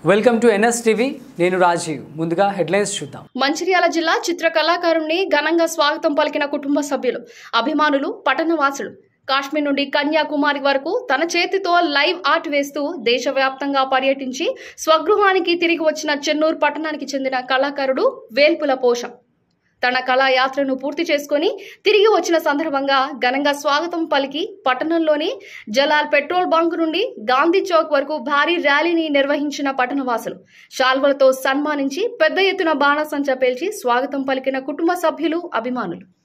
welcome to NS TV నేను రాజీవ్ ముందుగా headlines చూద్దాం మంచిర్యాల జిల్లా చిత్ర కళాకారుణ్ణి ఘనంగా స్వాగతం పలికిన కుటుంబ సభ్యులు అభిమానులు పట్టణవాసులు కాశ్మీర్ నుండి కన్యాకుమారి వరకు తన చేతితో లైవ్ ఆర్ట్ వేస్తూ దేశవ్యాప్తంగా పర్యటించి స్వగృహానికి తిరిగి వచ్చిన చెన్నూరు పట్టణానికి చెందిన కళాకారుడు వేల్పుల పోషం తన కళా యాత్రను పూర్తి చేసుకుని తిరిగి వచ్చిన సందర్భంగా ఘనంగా స్వాగతం పలికి పట్టణంలోని జలాల్ పెట్రోల్ బంక్ నుండి గాంధీ చౌక్ వరకు భారీ ర్యాలీని నిర్వహించిన పట్టణవాసులు శాల్వలతో సన్మానించి పెద్ద ఎత్తున బాణసంచా పేల్చి స్వాగతం పలికిన కుటుంబ సభ్యులు అభిమానులు